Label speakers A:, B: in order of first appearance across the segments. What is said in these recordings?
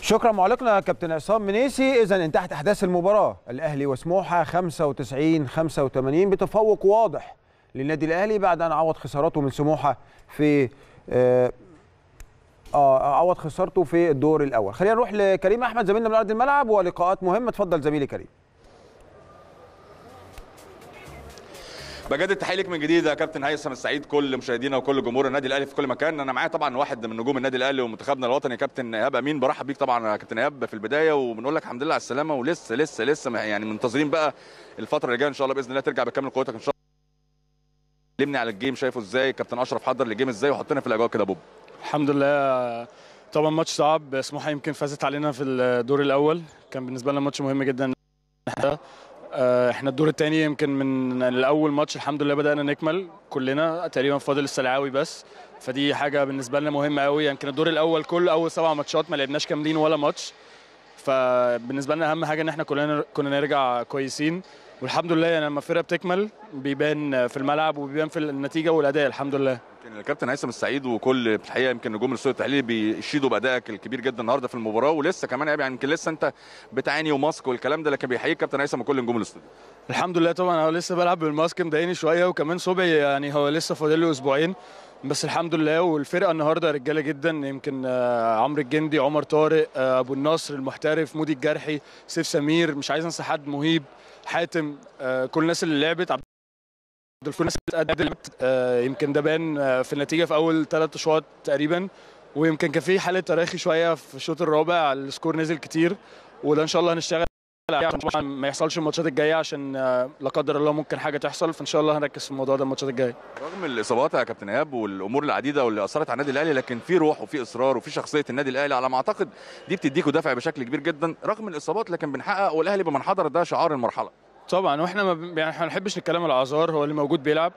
A: شكرا معلقنا كابتن عصام منيسي اذا انتهت احداث المباراه الاهلي وسموحه 95 85 بتفوق واضح للنادي الاهلي بعد ان عوض خساراته من سموحه في اه آه، عوض خسارته في الدور الاول خلينا نروح لكريم احمد زميلنا من ارض الملعب ولقاءات مهمه اتفضل زميلي كريم
B: بجد التحيه ليك من جديد يا كابتن هيثم السعيد كل مشاهدينا وكل جمهور النادي الاهلي في كل مكان انا معايا طبعا واحد من نجوم النادي الاهلي ومنتخبنا الوطني كابتن ايهاب امين برحب بيك طبعا يا كابتن ايهاب في البدايه وبنقول لك الحمد لله على السلامه ولسه لسه لسه يعني منتظرين بقى الفتره اللي جايه ان شاء الله باذن الله ترجع بكامل قوتك ان شاء الله كلمني على الجيم شايفه ازاي كابتن اشرف حضر للجيم ازاي وحطنا في الاجواء كده يا بوب
C: الحمد لله طبعا ماتش صعب سموحه يمكن فازت علينا في الدور الاول كان بالنسبه لنا ماتش مهم جدا آه، احنا الدور الثاني يمكن من الاول ماتش الحمد لله بدانا نكمل كلنا تقريبا فاضل السلعاوي بس فدي حاجه بالنسبه لنا مهمه قوي يمكن الدور الاول كل اول سبع ماتشات ما لعبناش كاملين ولا ماتش فبالنسبه لنا اهم حاجه ان احنا كلنا كنا نرجع كويسين والحمد لله يعني لما الفرقه بتكمل بيبان في الملعب وبيبان في النتيجه والاداء الحمد لله
B: يمكن الكابتن هيثم السعيد وكل الحقيقه يمكن نجوم الاستوديو التحليلي بيشيدوا بادائك الكبير جدا النهارده في المباراه ولسه كمان يعني يمكن لسه انت بتعاني وماسك والكلام ده لكن بيحييك كابتن هيثم وكل نجوم الاستوديو
C: الحمد لله طبعا هو لسه بلعب بالماسك مضايقني شويه وكمان صبعي يعني هو لسه فاضل له اسبوعين بس الحمد لله والفرقه النهارده رجاله جدا يمكن آه، عمرو الجندي عمر طارق آه، ابو النصر المحترف مودي الجرحي سيف سمير مش عايز انسى حد مهيب حاتم آه، كل الناس اللي لعبت عبد الكل الناس اللي اتقدمت آه، يمكن ده بان آه، في النتيجه في اول ثلاث اشواط تقريبا ويمكن كان في حاله تراخي شويه في الشوط الرابع السكور نزل كتير وده ان شاء الله هنشتغل عليه عشان طبعاً ما يحصلش الماتشات الجايه عشان آه، لا قدر الله ممكن حاجه تحصل فان شاء الله هنركز في الموضوع ده الماتشات الجايه
B: رغم الاصابات يا كابتن ايهاب والامور العديده واللي اثرت على النادي الاهلي لكن في روح وفي اصرار وفي شخصيه النادي الاهلي على ما اعتقد دي بتديكوا دفع بشكل كبير جدا رغم الاصابات لكن بنحقق والاهلي بمن حضر ده شعار المرحله
C: طبعا واحنا ما ب- يعني احنا ما بنحبش نتكلم على الاعذار هو اللي موجود بيلعب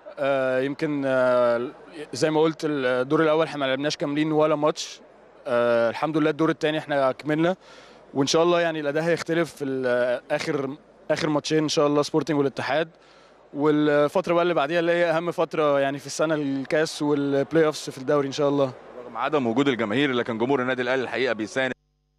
C: آه يمكن آه زي ما قلت الدور الاول احنا ما لعبناش كاملين ولا ماتش آه الحمد لله الدور الثاني احنا كملنا وان شاء الله يعني الاداء هيختلف في ال- اخر اخر ماتشين ان شاء الله سبورتنج والاتحاد والفتره بقى اللي بعديها اللي هي اهم فتره يعني في السنه الكاس والبلاي اوفس في الدوري ان شاء الله
B: رغم عدم وجود الجماهير لكن جمهور النادي الاهلي الحقيقه بيساند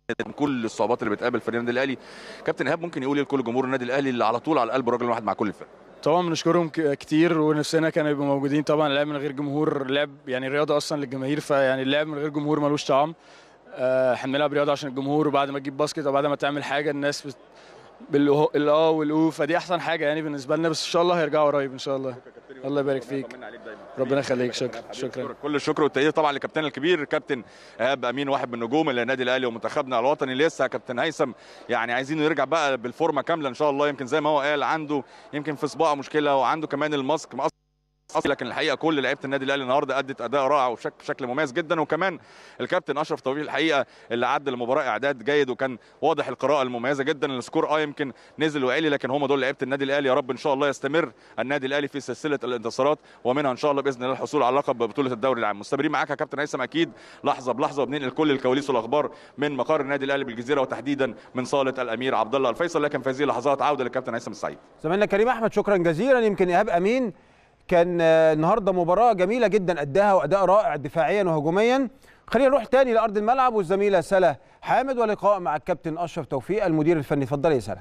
B: كل الصعوبات اللي بتقابل فريق النادي الاهلي كابتن ايهاب ممكن يقول ايه لكل جمهور النادي الاهلي اللي على طول على قلب الراجل الواحد مع كل الفرق
C: طبعا بنشكرهم ك- كتير ونفسنا كانوا يبقوا موجودين طبعا اللعب من غير جمهور لعب يعني الرياضه اصلا للجماهير فيعني اللعب من غير جمهور ملوش طعم آه، احنا بنلعب رياضه عشان الجمهور وبعد ما تجيب باسكت او بعد ما تعمل حاجه الناس بت... بالاه الاه والاو فدي احسن حاجه يعني بالنسبه لنا بس ان شاء الله هيرجعوا قريب ان شاء الله الله يبارك فيك ربنا يخليك شكرا شكرا
B: كل الشكر والتقدير طبعا لكابتن الكبير كابتن ايهاب امين واحد من نجوم النادي الاهلي ومنتخبنا الوطني لسه كابتن هيثم يعني عايزين يرجع بقى بالفورمه كامله ان شاء الله يمكن زي ما هو قال عنده يمكن في صباعه مشكله وعنده كمان الماسك مقص لكن الحقيقه كل لعيبه النادي الاهلي النهارده ادت اداء رائع وشكل بشكل مميز جدا وكمان الكابتن اشرف توفيق الحقيقه اللي عد المباراه اعداد جيد وكان واضح القراءه المميزه جدا السكور اه يمكن نزل وعلي لكن هم دول لعيبه النادي الاهلي يا رب ان شاء الله يستمر النادي الاهلي في سلسله الانتصارات ومنها ان شاء الله باذن الله الحصول على لقب بطوله الدوري العام مستمرين معاك يا كابتن هيثم اكيد لحظه بلحظه وبننقل كل الكواليس والاخبار من مقر النادي الاهلي بالجزيره وتحديدا من صاله الامير عبد الله الفيصل لكن في هذه اللحظات عوده للكابتن هيثم السعيد
A: زميلنا كريم احمد شكرا جزيلا يمكن ايهاب امين كان آه، النهارده مباراه جميله جدا اداها واداء رائع دفاعيا وهجوميا خلينا نروح تاني لارض الملعب والزميله سلا حامد ولقاء مع الكابتن اشرف توفيق المدير الفني اتفضلي يا سلا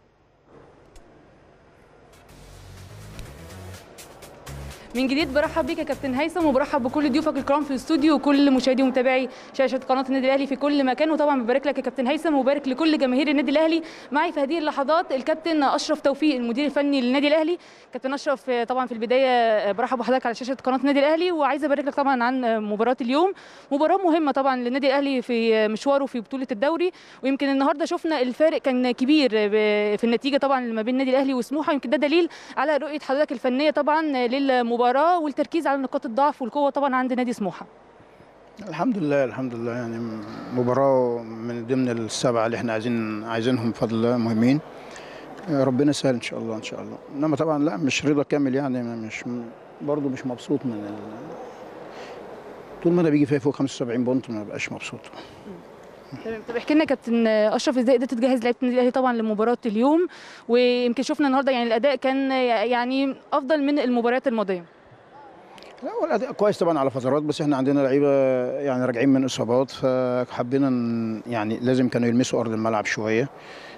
D: من جديد برحب بيك يا كابتن هيثم وبرحب بكل ضيوفك الكرام في الاستوديو وكل مشاهدي ومتابعي شاشه قناه النادي الاهلي في كل مكان وطبعا ببارك لك يا كابتن هيثم وبارك لكل جماهير النادي الاهلي معي في هذه اللحظات الكابتن اشرف توفيق المدير الفني للنادي الاهلي كابتن اشرف آه، طبعا في البدايه آه، برحب بحضرتك على شاشه قناه النادي الاهلي وعايزه ابارك لك طبعا عن آه، مباراه اليوم مباراه مهمه طبعا للنادي الاهلي في آه، مشواره في بطوله الدوري ويمكن النهارده شفنا الفارق كان كبير آه، ب- في النتيجه طبعا ما بين النادي الاهلي وسموحه يمكن ده دليل على رؤيه حضرتك الفنيه طبعا للمباراه والتركيز على نقاط الضعف والقوه طبعا عند نادي سموحه
E: الحمد لله الحمد لله يعني مباراة من ضمن السبعة اللي احنا عايزين عايزينهم بفضل الله مهمين ربنا يسهل ان شاء الله ان شاء الله انما طبعا لا مش رضا كامل يعني مش برضه مش مبسوط من ال... طول ما انا بيجي فيها فوق 75 بونت ما ببقاش مبسوط
D: تمام طب احكي لنا كابتن اشرف ازاي قدرت تجهز لعيبه النادي الاهلي طبعا لمباراه اليوم ويمكن شفنا النهارده يعني الاداء كان يعني افضل من المباريات الماضيه
E: لا هو الاداء كويس طبعا على فترات بس احنا عندنا لعيبه يعني راجعين من اصابات فحبينا ن- يعني لازم كانوا يلمسوا ارض الملعب شويه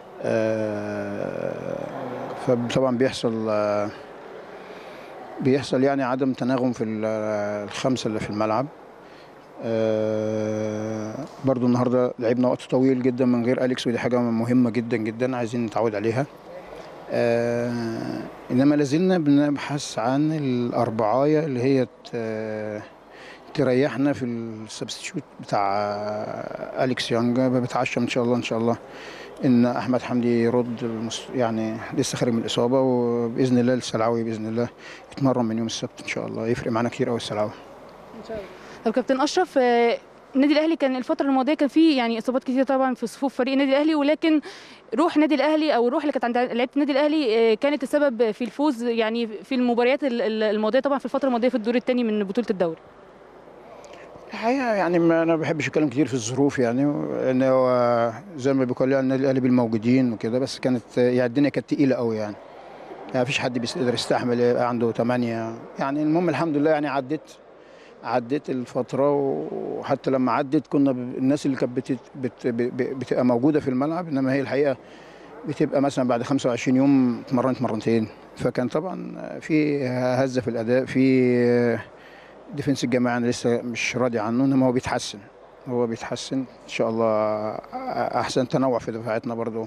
E: آه، فطبعا بيحصل آه، بيحصل يعني عدم تناغم في ال- الخمسه اللي في الملعب آه، برضو النهارده لعبنا وقت طويل جدا من غير اليكس ودي حاجه مهمه جدا جدا عايزين نتعود عليها آه انما لازلنا بنبحث عن الاربعايه اللي هي ت- تريحنا في السبستيوت بتاع آه، اليكس يانج بتعشم ان شاء الله ان شاء الله ان احمد حمدي يرد المس- يعني لسه خارج من الاصابه وباذن الله السلعوي باذن الله يتمرن من يوم السبت ان شاء الله يفرق معانا كتير قوي السلعوي
D: طب كابتن اشرف آه، النادي الاهلي كان الفتره الماضيه كان فيه يعني اصابات كتير طبعا في صفوف فريق النادي الاهلي ولكن روح النادي الاهلي او الروح اللي كانت عند لعيبه النادي الاهلي آه، كانت السبب في الفوز يعني في المباريات ال- ال- الماضيه طبعا في الفتره الماضيه في الدور الثاني من بطوله الدوري
E: الحقيقه يعني ما انا ما بحبش اتكلم كتير في الظروف يعني ان هو زي ما بيقول يعني النادي الاهلي بالموجودين وكده بس كانت يعني الدنيا كانت تقيله قوي يعني يعني مفيش حد بيقدر يستحمل يبقى عنده ثمانية يعني المهم الحمد لله يعني عدت عدت الفترة وحتى لما عدت كنا ب- الناس اللي كانت بت- بت- ب- بتبقى موجودة في الملعب انما هي الحقيقة بتبقى مثلا بعد 25 يوم اتمرنت مرتين فكان طبعا في هزة في الأداء في ديفنس الجماعي انا لسه مش راضي عنه انما هو بيتحسن هو بيتحسن ان شاء الله احسن تنوع في دفاعاتنا برضو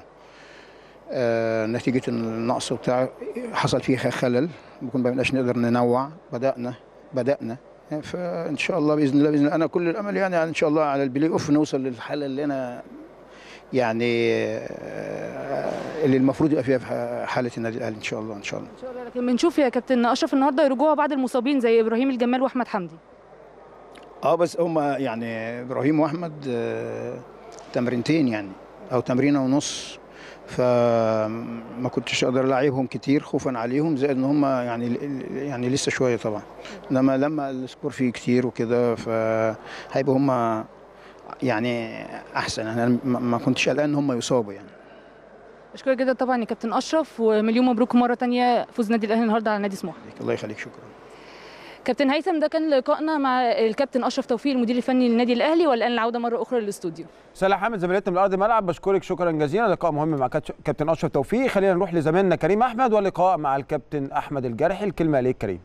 E: آه نتيجة النقص وبتاع حصل فيه خلل ممكن ما بقناش نقدر ننوع بدأنا بدأنا فان شاء الله باذن الله باذن الله انا كل الامل يعني ان شاء الله على البلاي اوف نوصل للحاله اللي انا يعني آه، اللي المفروض يبقى فيها في حاله النادي الاهلي ان شاء الله ان شاء الله
D: ان شاء الله لكن بنشوف يا كابتن اشرف النهارده رجوع بعض المصابين زي ابراهيم الجمال واحمد حمدي
E: اه بس هم يعني ابراهيم واحمد آه، تمرينتين يعني او تمرينه ونص فما كنتش اقدر العبهم كتير خوفا عليهم زائد ان هم يعني يعني لسه شويه طبعا انما لما السكور فيه كتير وكده فهيبقوا هم يعني احسن انا ما ما كنتش قلقان ان هم يصابوا يعني
D: اشكرك جدا طبعا يا كابتن اشرف ومليون مبروك مره تانية فوز النادي الاهلي النهارده على نادي سموحه
E: الله يخليك شكرا
D: كابتن هيثم ده كان لقائنا مع الكابتن اشرف توفيق المدير الفني للنادي الاهلي والان العوده مره اخرى للاستوديو
A: سلا حامد زميلتنا من ارض الملعب بشكرك شكرا جزيلا لقاء مهم مع كاتش- كابتن اشرف توفيق خلينا نروح لزميلنا كريم احمد ولقاء مع الكابتن احمد الجرحي الكلمه ليك كريم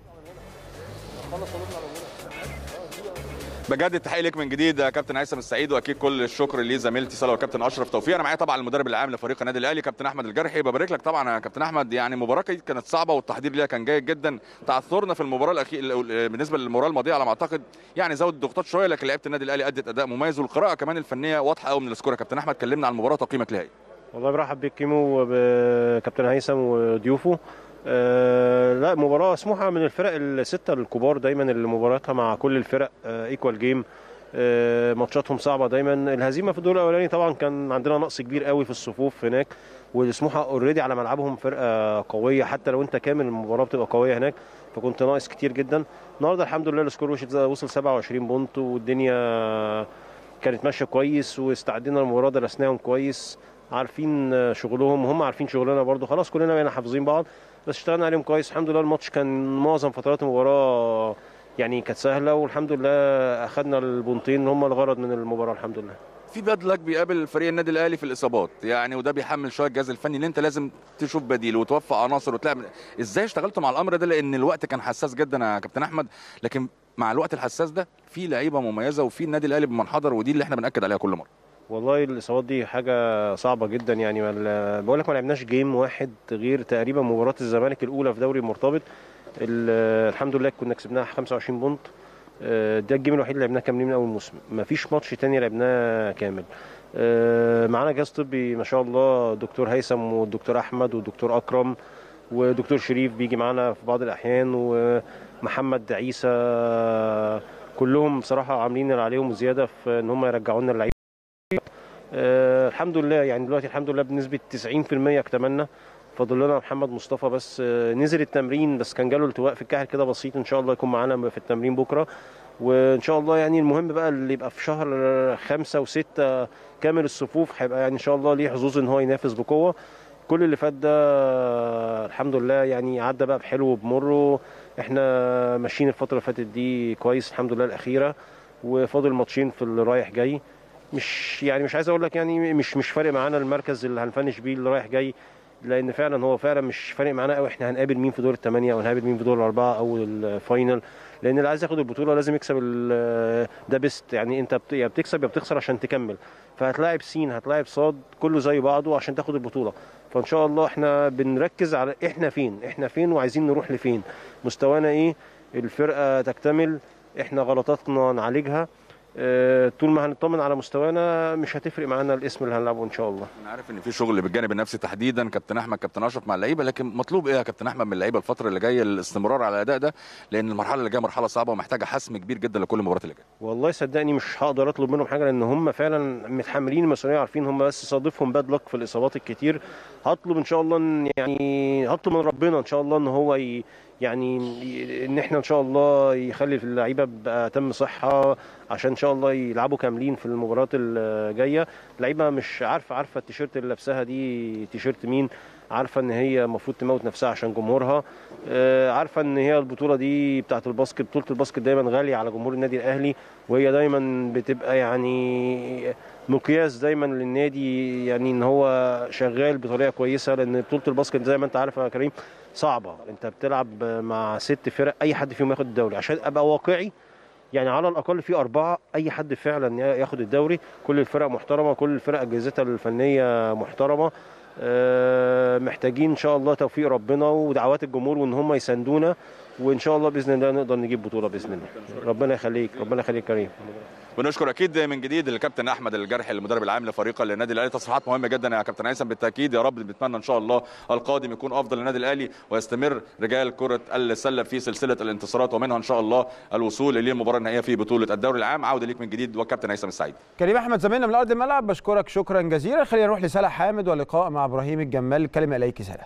B: بجد التحيه ليك من جديد يا كابتن هيثم السعيد واكيد كل الشكر لزميلتي سلا وكابتن اشرف توفيق انا معايا طبعا المدرب العام لفريق النادي الاهلي كابتن احمد الجرحي ببارك لك طبعا يا كابتن احمد يعني المباراه كانت صعبه والتحضير ليها كان جيد جدا تعثرنا في المباراه الاخيره بالنسبه للمباراه الماضيه على ما اعتقد يعني زود الضغوطات شويه لكن لعيبه النادي الاهلي ادت اداء مميز والقراءه كمان الفنيه واضحه قوي من السكور يا كابتن احمد كلمنا عن المباراه وتقييمك ليها إيه؟
F: والله برحب بيك كيمو وبكابتن هيثم وضيوفه آه لا مباراة سموحة من الفرق الستة الكبار دايما اللي مباراتها مع كل الفرق ايكوال جيم آه ماتشاتهم صعبة دايما الهزيمة في الدور الأولاني طبعا كان عندنا نقص كبير قوي في الصفوف هناك وسموحة اوريدي على ملعبهم فرقة قوية حتى لو انت كامل المباراة بتبقى قوية هناك فكنت ناقص كتير جدا النهارده الحمد لله السكور وصل وصل 27 بونت والدنيا كانت ماشية كويس واستعدينا للمباراة درسناهم كويس عارفين شغلهم وهم عارفين شغلنا برضو خلاص كلنا بقينا حافظين بعض بس اشتغلنا عليهم كويس الحمد لله الماتش كان معظم فترات المباراه يعني كانت سهله والحمد لله اخذنا البونتين اللي هم الغرض من المباراه الحمد لله
B: في باد لك بيقابل فريق النادي الاهلي في الاصابات يعني وده بيحمل شويه الجهاز الفني ان انت لازم تشوف بديل وتوفق عناصر وتلعب ازاي اشتغلتوا مع الامر ده لان الوقت كان حساس جدا يا كابتن احمد لكن مع الوقت الحساس ده في لعيبه مميزه وفي النادي الاهلي بمنحدر ودي اللي احنا بناكد عليها كل مره
F: والله الاصابات دي حاجه صعبه جدا يعني ولا- بقول لك ما لعبناش جيم واحد غير تقريبا مباراه الزمالك الاولى في دوري المرتبط ال- الحمد لله كنا كسبناها 25 بونت آه، ده الجيم الوحيد اللي لعبناه كاملين من اول موسم ما فيش ماتش تاني لعبناه كامل آه، معانا جهاز طبي ما شاء الله دكتور هيثم والدكتور احمد والدكتور اكرم ودكتور شريف بيجي معانا في بعض الاحيان ومحمد عيسى كلهم بصراحه عاملين اللي عليهم زياده في ان هم يرجعوا لنا اللعيبه آه الحمد لله يعني دلوقتي الحمد لله بنسبه 90% اكتملنا فاضل لنا محمد مصطفى بس آه نزل التمرين بس كان جاله التواء في الكاحل كده بسيط ان شاء الله يكون معانا في التمرين بكره وان شاء الله يعني المهم بقى اللي يبقى في شهر خمسة وستة كامل الصفوف هيبقى يعني ان شاء الله ليه حظوظ ان هو ينافس بقوه كل اللي فات ده الحمد لله يعني عدى بقى بحلو وبمره احنا ماشيين الفتره اللي فاتت دي كويس الحمد لله الاخيره وفاضل ماتشين في اللي رايح جاي مش يعني مش عايز اقول لك يعني مش مش فارق معانا المركز اللي هنفنش بيه اللي رايح جاي لان فعلا هو فعلا مش فارق معانا قوي احنا هنقابل مين في دور الثمانيه او هنقابل مين في دور الاربعه او الفاينل لان اللي عايز ياخد البطوله لازم يكسب ال- ده بيست يعني انت بت- يا بتكسب يا بتخسر عشان تكمل فهتلاعب سين هتلاعب صاد كله زي بعضه عشان تاخد البطوله فان شاء الله احنا بنركز على احنا فين احنا فين وعايزين نروح لفين مستوانا ايه الفرقه تكتمل احنا غلطاتنا نعالجها اه، طول ما هنطمن على مستوانا مش هتفرق معانا الاسم اللي هنلعبه ان شاء الله
B: انا عارف ان في شغل بالجانب النفسي تحديدا كابتن احمد كابتن اشرف مع اللعيبه لكن مطلوب ايه يا كابتن احمد من اللعيبه الفتره اللي جايه الاستمرار على الاداء ده لان المرحله اللي جايه مرحله صعبه ومحتاجه حسم كبير جدا لكل مباراه اللي جايه
F: والله صدقني مش هقدر اطلب منهم حاجه لان هم فعلا متحملين المسؤوليه عارفين هم بس صادفهم باد لك في الاصابات الكتير هطلب ان شاء الله ان يعني هطلب من ربنا ان شاء الله ان هو ي يعني ي- ان احنا ان شاء الله يخلي اللعيبه باتم صحه عشان ان شاء الله يلعبوا كاملين في المباريات الجايه اللعيبه مش عارفه عارفه التيشيرت اللي لابساها دي تيشيرت مين عارفه ان هي المفروض تموت نفسها عشان جمهورها آه، عارفه ان هي البطوله دي بتاعه الباسكت بطوله الباسكت دايما غاليه على جمهور النادي الاهلي وهي دايما بتبقى يعني مقياس دايما للنادي يعني ان هو شغال بطريقه كويسه لان بطوله الباسكت زي ما انت عارف يا كريم صعبه انت بتلعب مع ست فرق اي حد فيهم ياخد الدوري عشان ابقى واقعي يعني على الاقل في اربعه اي حد فعلا ياخد الدوري كل الفرق محترمه كل الفرق اجهزتها الفنيه محترمه آه، محتاجين ان شاء الله توفيق ربنا ودعوات الجمهور وان هم يساندونا وان شاء الله باذن الله نقدر نجيب بطوله باذن الله ربنا يخليك ربنا يخليك كريم
B: بنشكر اكيد من جديد الكابتن احمد الجرحي المدرب العام لفريق النادي الاهلي تصريحات مهمه جدا يا كابتن هيثم بالتاكيد يا رب بنتمنى ان شاء الله القادم يكون افضل للنادي الاهلي ويستمر رجال كره السله في سلسله الانتصارات ومنها ان شاء الله الوصول للمباراه النهائيه في بطوله الدوري العام عوده ليك من جديد وكابتن هيثم السعيد
A: كريم احمد زميلنا من ارض الملعب بشكرك شكرا جزيلا خلينا نروح لسلا حامد ولقاء مع ابراهيم الجمال الكلمه اليك سلا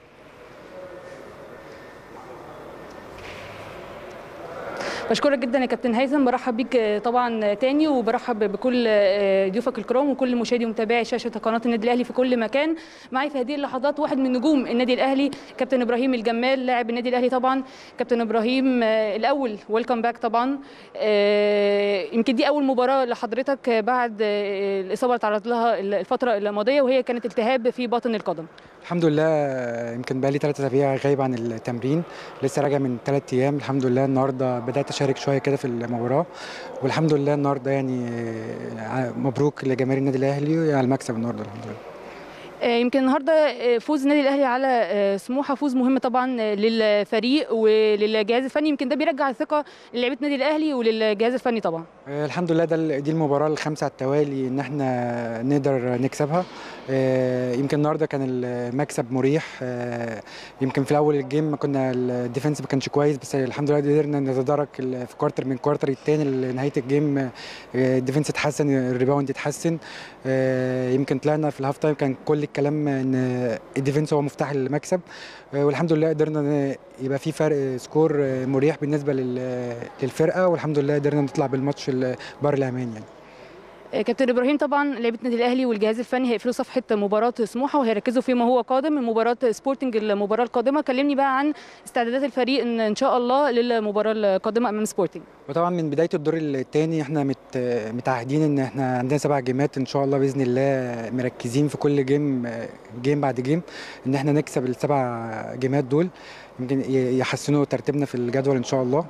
D: بشكرك جدا يا كابتن هيثم برحب بيك آه، طبعا تاني وبرحب بكل آه، ضيوفك الكرام وكل مشاهدي ومتابعي شاشه قناه النادي الاهلي في كل مكان معي في هذه اللحظات واحد من نجوم النادي الاهلي كابتن ابراهيم الجمال لاعب النادي الاهلي طبعا كابتن ابراهيم آه، الاول ويلكم باك طبعا آه، يمكن دي اول مباراه لحضرتك آه، بعد آه، الاصابه اللي تعرض لها الفتره الماضيه وهي كانت التهاب في باطن القدم
G: الحمد لله يمكن بقالي ثلاثة أسابيع غايب عن التمرين لسه راجع من ثلاث أيام الحمد لله النهاردة بدأت أشارك شوية كده في المباراة والحمد لله النهاردة يعني آه، مبروك لجماهير النادي الأهلي على المكسب النهاردة الحمد لله
D: آه، يمكن النهارده آه، فوز النادي الاهلي على آه، سموحه فوز مهم طبعا آه، للفريق وللجهاز الفني يمكن ده بيرجع الثقه للاعيبه النادي الاهلي وللجهاز الفني طبعا
G: آه، الحمد لله ده ال- دي المباراة الخامسة على التوالي إن إحنا نقدر نكسبها آه، يمكن النهاردة كان المكسب مريح آه، يمكن في الأول الجيم ما كنا الديفنس ما كانش كويس بس الحمد لله قدرنا نتدارك ال- في كوارتر من كوارتر التاني لنهاية الجيم آه، الديفنس اتحسن الريباوند اتحسن آه، يمكن طلعنا في الهاف تايم كان كل الكلام ان الديفنس هو مفتاح المكسب آه، والحمد لله قدرنا ن- يبقى في فرق سكور آه، مريح بالنسبه لل- للفرقه والحمد لله قدرنا نطلع بالماتش ال- بار الامان يعني
D: آه، كابتن ابراهيم طبعا لعيبه النادي الاهلي والجهاز الفني هيقفلوا صفحه مباراه سموحه وهيركزوا فيما هو قادم من مباراه سبورتنج المباراه القادمه كلمني بقى عن استعدادات الفريق ان ان شاء الله للمباراه القادمه امام سبورتنج
G: وطبعا من بدايه الدور الثاني احنا مت متعهدين ان احنا عندنا سبع جيمات ان شاء الله باذن الله مركزين في كل جيم آه، جيم بعد جيم ان احنا نكسب السبع جيمات دول يمكن ي- يحسنوا ترتيبنا في الجدول ان شاء الله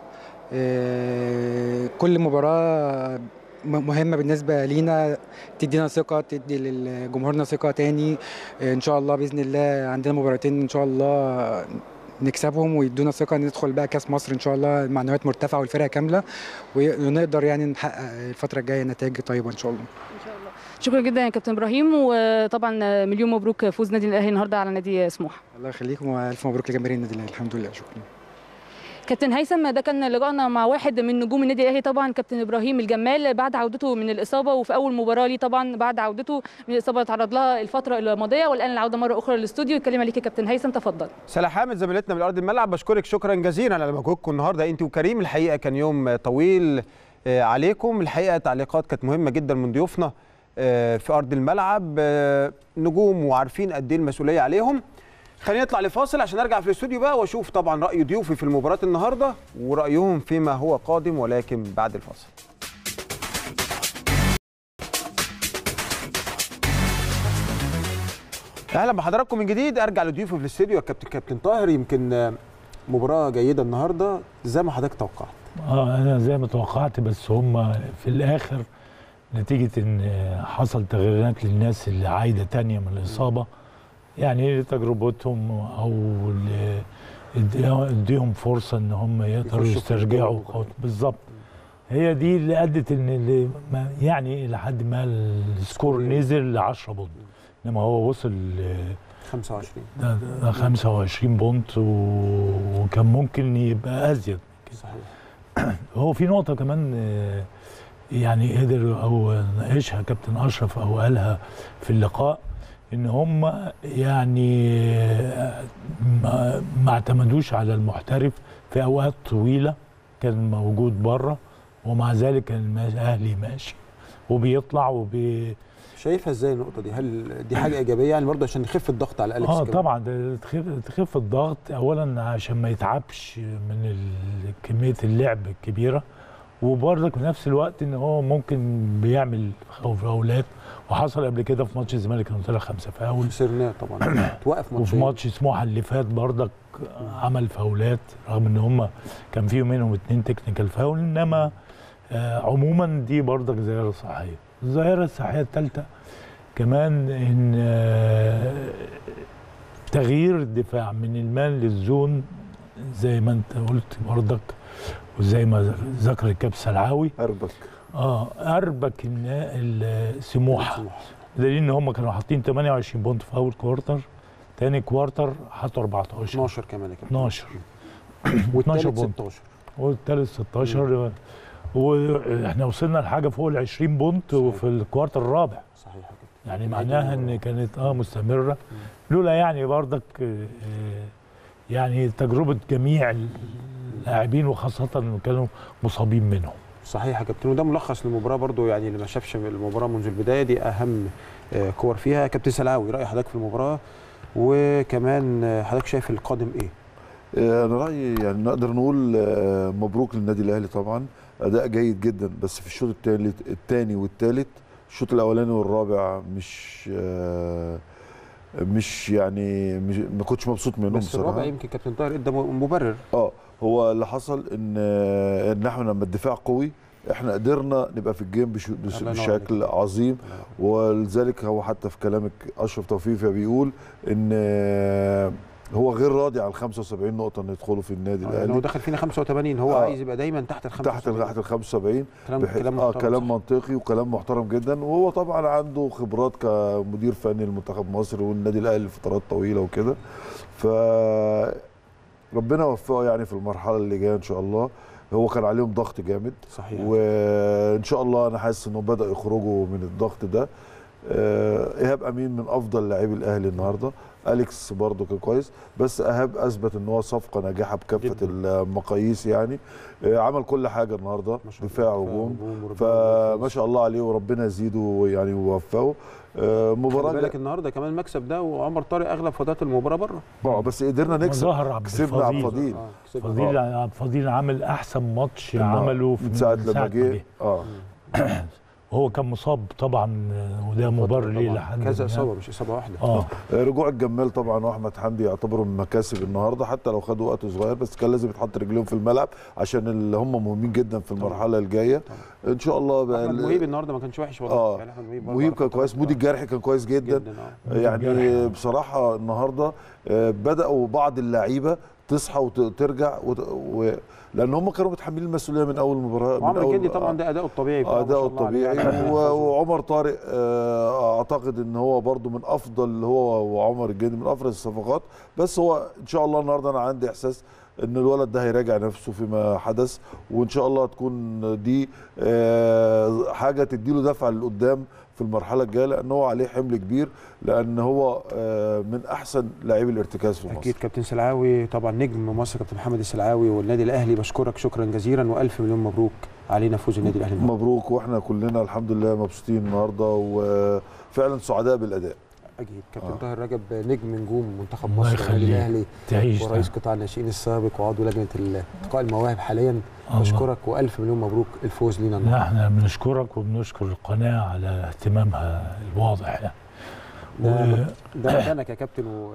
G: آه، كل مباراه م- مهمة بالنسبة لينا تدينا ثقة تدي لجمهورنا ثقة تاني آه، إن شاء الله بإذن الله عندنا مباراتين إن شاء الله نكسبهم ويدونا ثقة ندخل بقى كأس مصر إن شاء الله المعنويات مرتفعة والفرقة كاملة ونقدر يعني نحقق الفترة الجاية نتائج طيبة إن شاء الله
D: ان شاء الله شكرا جدا يا كابتن ابراهيم وطبعا مليون مبروك فوز نادي الاهلي النهارده على نادي سموحه
G: الله يخليكم وألف مبروك لجماهير النادي الأهلي الحمد لله شكرا
D: كابتن هيثم ده كان لقائنا مع واحد من نجوم النادي الاهلي طبعا كابتن ابراهيم الجمال بعد عودته من الاصابه وفي اول مباراه ليه طبعا بعد عودته من الاصابه اللي تعرض لها الفتره الماضيه والان العوده مره اخرى للاستوديو الكلمه ليك يا كابتن هيثم تفضل
A: سلا حامد زميلتنا من ارض الملعب بشكرك شكرا جزيلا على مجهودكم النهارده انت وكريم الحقيقه كان يوم طويل آه، عليكم الحقيقه تعليقات كانت مهمه جدا من ضيوفنا آه، في ارض الملعب آه، نجوم وعارفين قد ايه المسؤوليه عليهم خلينا نطلع لفاصل عشان ارجع في الاستوديو بقى واشوف طبعا راي ضيوفي في المباراه النهارده ورايهم فيما هو قادم ولكن بعد الفاصل اهلا بحضراتكم من جديد ارجع لضيوفي في الاستوديو الكابتن كابتن طاهر يمكن آه، مباراه جيده النهارده زي ما حضرتك توقعت
H: اه انا زي ما توقعت بس هم في الاخر نتيجه ان حصل تغييرات للناس اللي عايده تانية من الاصابه يعني تجربتهم او ال- ادي- اديهم فرصه ان هم يقدروا
A: يخشوا في
H: يسترجعوا
A: الجو.
H: قوت- بالظبط هي دي اللي ادت ان اللي ما- يعني لحد ما السكور نزل ل 10 بونت انما هو وصل ل-
A: 25
H: ده ده 25 بونت و- وكان ممكن يبقى ازيد
A: صحيح
H: هو في نقطة كمان آه، يعني قدر أو ناقشها كابتن أشرف أو قالها في اللقاء إن هم يعني آه، ما ما اعتمدوش على المحترف في أوقات طويلة كان موجود بره ومع ذلك كان الأهلي ماشي وبيطلع وبي
A: شايفها ازاي النقطه دي هل دي حاجه ايجابيه يعني برضه عشان نخف الضغط على اليكس
H: اه
A: كمان؟
H: طبعا ده تخف, تخف الضغط اولا عشان ما يتعبش من ال- كميه اللعب الكبيره وبرضك في نفس الوقت ان هو ممكن بيعمل فاولات وحصل قبل كده في ماتش الزمالك كان طلع خمسه فاول
A: خسرناه طبعا توقف
H: وفي
A: ماتشين
H: ماتش سموحه اللي فات برضك عمل فاولات رغم ان هم كان فيهم منهم اتنين تكنيكال فاول انما آه عموما دي برضك ظاهره صحيه الظاهره الصحيه الثالثه كمان ان آه تغيير الدفاع من المان للزون زي ما انت قلت برضك وزي ما ذكر الكابتن سلعاوي
I: اربك
H: اه اربك النا- السموحه دليل ان هم كانوا حاطين 28 بونت في اول كوارتر تاني كوارتر حطوا 14
A: 12 كمان يا كابتن
H: 12 12
A: والثالث
H: بونت
A: 16
H: والثالث 16 واحنا وصلنا لحاجه فوق ال 20 بونت وفي الكوارتر الرابع
A: صحيح يا كابتن
H: يعني معناها ان كانت اه مستمره لولا يعني برضك آه، يعني تجربه جميع اللاعبين وخاصه انه كانوا مصابين منهم
A: صحيح يا كابتن وده ملخص للمباراه برضو يعني اللي ما شافش المباراه منذ البدايه دي اهم آه، كور فيها كابتن سلاوي راي حضرتك في المباراه وكمان آه، حضرتك شايف القادم ايه
I: آه، انا رايي يعني نقدر نقول آه، مبروك للنادي الاهلي طبعا اداء جيد جدا بس في الشوط الثاني الثاني والثالث الشوط الاولاني والرابع مش آه، مش يعني مش ما كنتش مبسوط منهم
A: بس الرابع
I: بصراحه
A: يمكن كابتن طاهر ادى مبرر
I: اه هو اللي حصل ان آه، ان احنا لما الدفاع قوي احنا قدرنا نبقى في الجيم بش- بش-
A: الله ينور
I: بشكل عظيم ولذلك هو حتى في كلامك اشرف توفيق بيقول ان آه، هو غير راضي على ال 75 نقطه ان يدخلوا في النادي
A: يعني هو
I: الاهلي
A: دخل فينا 85 هو
I: آه.
A: عايز يبقى دايما تحت ال 75
I: تحت تحت ال 75
A: كلام
I: بحيث-
A: كلام
I: اه
A: محترم
I: كلام
A: صح.
I: منطقي وكلام محترم جدا وهو طبعا عنده خبرات كمدير فني لمنتخب مصر والنادي الاهلي لفترات طويله وكده ف ربنا وفقه يعني في المرحله اللي جايه ان شاء الله هو كان عليهم ضغط جامد
A: صحيح
I: وان شاء الله انا حاسس انه بدا يخرجوا من الضغط ده آه، ايهاب امين من افضل لاعبي الاهلي النهارده اليكس برضو كان كويس بس ايهاب اثبت ان هو صفقه ناجحه بكافه
A: جداً.
I: المقاييس يعني آه، عمل كل حاجه النهارده
A: ما شاء الله.
I: دفاع وهجوم
A: وربنا
I: فما
A: يوفقه.
I: شاء الله عليه وربنا يزيده يعني ويوفقه آه،
A: خلي
I: مباراه
A: بالك النهارده كمان المكسب ده وعمر طارق اغلب فترات المباراه بره
I: آه، بس قدرنا نكسب
H: ظهر عبد
I: كسبنا عبد
H: الفضيل.
I: الفضيل
A: اه كسبنا.
H: فضيل عبد الفضيل عمل احسن ماتش
I: آه،
H: عمله في
I: من ساعه لما جه اه
H: وهو كان مصاب طبعا وده مبرر ليه
A: طبعاً.
H: لحد
A: كذا
H: ما.
A: اصابه مش اصابه واحده
H: اه
I: رجوع الجمال طبعا واحمد حمدي يعتبروا من مكاسب النهارده حتى لو خدوا وقت صغير بس كان لازم يتحط رجليهم في الملعب عشان اللي هم مهمين جدا في المرحله الجايه ان شاء الله بقى
A: احمد
I: ال-
A: مهيب النهارده ما كانش وحش والله
I: اه
A: يعني أحمد مهيب برضه
I: مهيب
A: على
I: كان
A: فترات
I: كويس مودي
A: آه.
I: الجرحي كان كويس جدا
A: جدا اه
H: مودي
I: يعني
H: الجرحي.
I: بصراحه النهارده آه، بداوا بعض اللعيبه تصحى وترجع وت... و... لان هم كانوا متحملين المسؤوليه من اول مباراه من
A: وعمرو
I: اول
A: الجندي طبعا ده اداؤه الطبيعي بتاعه، ما
I: اداؤه
A: شاء الله عليه.
I: الطبيعي
A: يعني
I: و- وعمر طارق آه، اعتقد ان هو برضو من افضل هو وعمر الجندي من افضل الصفقات بس هو ان شاء الله النهارده انا عندي احساس ان الولد ده هيراجع نفسه فيما حدث وان شاء الله تكون دي آه، حاجه تديله دفعه لقدام في المرحله الجايه لان هو عليه حمل كبير لان هو آه، من احسن لاعبي الارتكاز في مصر
A: اكيد كابتن سلعاوي طبعا نجم مصر كابتن محمد السلعاوي والنادي الاهلي بشكرك شكرا جزيلا والف مليون مبروك علينا فوز النادي الاهلي النهاردة.
I: مبروك واحنا كلنا الحمد لله مبسوطين النهارده وفعلا سعداء بالاداء
A: اكيد كابتن
I: آه.
A: طاهر رجب نجم نجوم منتخب
H: الله
A: مصر النادي
H: يخليك.
A: الاهلي
H: تعيش
A: ورئيس
H: ده.
A: قطاع الناشئين السابق وعضو لجنه التقاء المواهب حاليا
H: الله.
A: بشكرك والف مليون مبروك الفوز لينا
H: لا
A: النهارده
H: احنا بنشكرك وبنشكر القناه على اهتمامها الواضح يعني
A: ده ده مكانك يا كابتن و...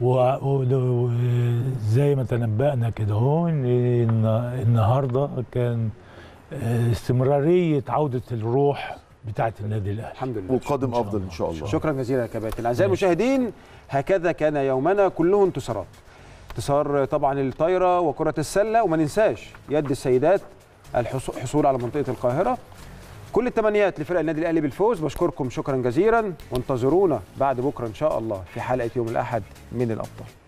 H: وزي ما تنبأنا كده اهو ان الن- النهارده كان آه، استمراريه عوده الروح بتاعه النادي الاهلي
A: الحمد لله
I: والقادم افضل ان شاء الله
A: شكرا جزيلا يا كباتن اعزائي المشاهدين هكذا كان يومنا كله انتصارات انتصار طبعا الطايره وكره السله وما ننساش يد السيدات الحصو- الحصول على منطقه القاهره كل التمنيات لفرق النادي الاهلي بالفوز بشكركم شكرا جزيلا وانتظرونا بعد بكره ان شاء الله في حلقه يوم الاحد من الابطال